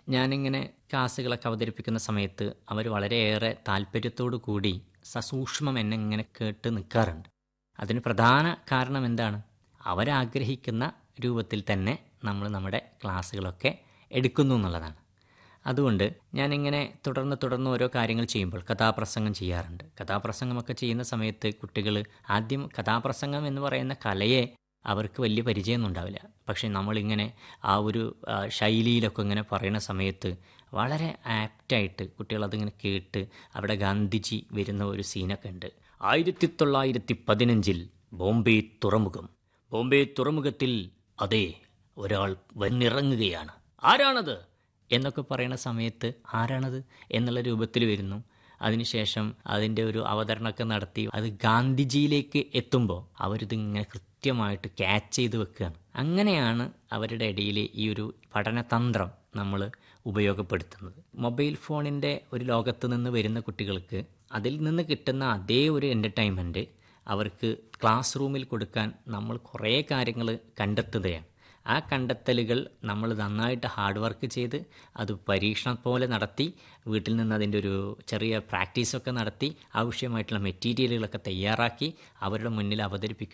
ഞാനിങ്ങനെ ക്ലാസ്സുകളൊക്കെ അവതരിപ്പിക്കുന്ന സമയത്ത് അവർ വളരെയേറെ താല്പര്യത്തോടു കൂടി സസൂക്ഷ്മം എന്നെ ഇങ്ങനെ കേട്ട് നിൽക്കാറുണ്ട് അതിന് പ്രധാന കാരണം എന്താണ് അവരാഗ്രഹിക്കുന്ന രൂപത്തിൽ തന്നെ നമ്മൾ നമ്മുടെ ക്ലാസ്സുകളൊക്കെ എടുക്കുന്നു എന്നുള്ളതാണ് അതുകൊണ്ട് ഞാനിങ്ങനെ തുടർന്ന് തുടർന്ന് ഓരോ കാര്യങ്ങൾ ചെയ്യുമ്പോൾ കഥാപ്രസംഗം ചെയ്യാറുണ്ട് കഥാപ്രസംഗമൊക്കെ ചെയ്യുന്ന സമയത്ത് കുട്ടികൾ ആദ്യം കഥാപ്രസംഗം എന്ന് പറയുന്ന കലയെ അവർക്ക് വലിയ പരിചയമൊന്നും ഉണ്ടാവില്ല പക്ഷേ നമ്മളിങ്ങനെ ആ ഒരു ആ, ശൈലിയിലൊക്കെ ഇങ്ങനെ പറയുന്ന സമയത്ത് വളരെ ആപ്റ്റായിട്ട് കുട്ടികൾ അതിങ്ങനെ കേട്ട് അവിടെ ഗാന്ധിജി വരുന്ന ഒരു സീനൊക്കെ ഉണ്ട് ആയിരത്തി തൊള്ളായിരത്തി പതിനഞ്ചിൽ ബോംബെ തുറമുഖം ബോംബെ തുറമുഖത്തിൽ അതെ ഒരാൾ വന്നിറങ്ങുകയാണ് ആരാണത് എന്നൊക്കെ പറയുന്ന സമയത്ത് ആരാണത് എന്നുള്ള രൂപത്തിൽ വരുന്നു അതിനുശേഷം അതിൻ്റെ ഒരു അവതരണമൊക്കെ നടത്തി അത് ഗാന്ധിജിയിലേക്ക് എത്തുമ്പോൾ അവരിതിങ്ങനെ കൃത്യമായിട്ട് ക്യാച്ച് ചെയ്ത് വെക്കുകയാണ് അങ്ങനെയാണ് അവരുടെ ഇടയിൽ ഈ ഒരു പഠനതന്ത്രം നമ്മൾ ഉപയോഗപ്പെടുത്തുന്നത് മൊബൈൽ ഫോണിൻ്റെ ഒരു ലോകത്ത് നിന്ന് വരുന്ന കുട്ടികൾക്ക് അതിൽ നിന്ന് കിട്ടുന്ന അതേ ഒരു എൻ്റർടൈൻമെൻറ്റ് അവർക്ക് ക്ലാസ് റൂമിൽ കൊടുക്കാൻ നമ്മൾ കുറേ കാര്യങ്ങൾ കണ്ടെത്തുകയാണ് ആ കണ്ടെത്തലുകൾ നമ്മൾ നന്നായിട്ട് ഹാർഡ് വർക്ക് ചെയ്ത് അത് പരീക്ഷണം പോലെ നടത്തി വീട്ടിൽ നിന്ന് അതിൻ്റെ ഒരു ചെറിയ പ്രാക്ടീസൊക്കെ നടത്തി ആവശ്യമായിട്ടുള്ള മെറ്റീരിയലുകളൊക്കെ തയ്യാറാക്കി അവരുടെ മുന്നിൽ അവതരിപ്പിക്കും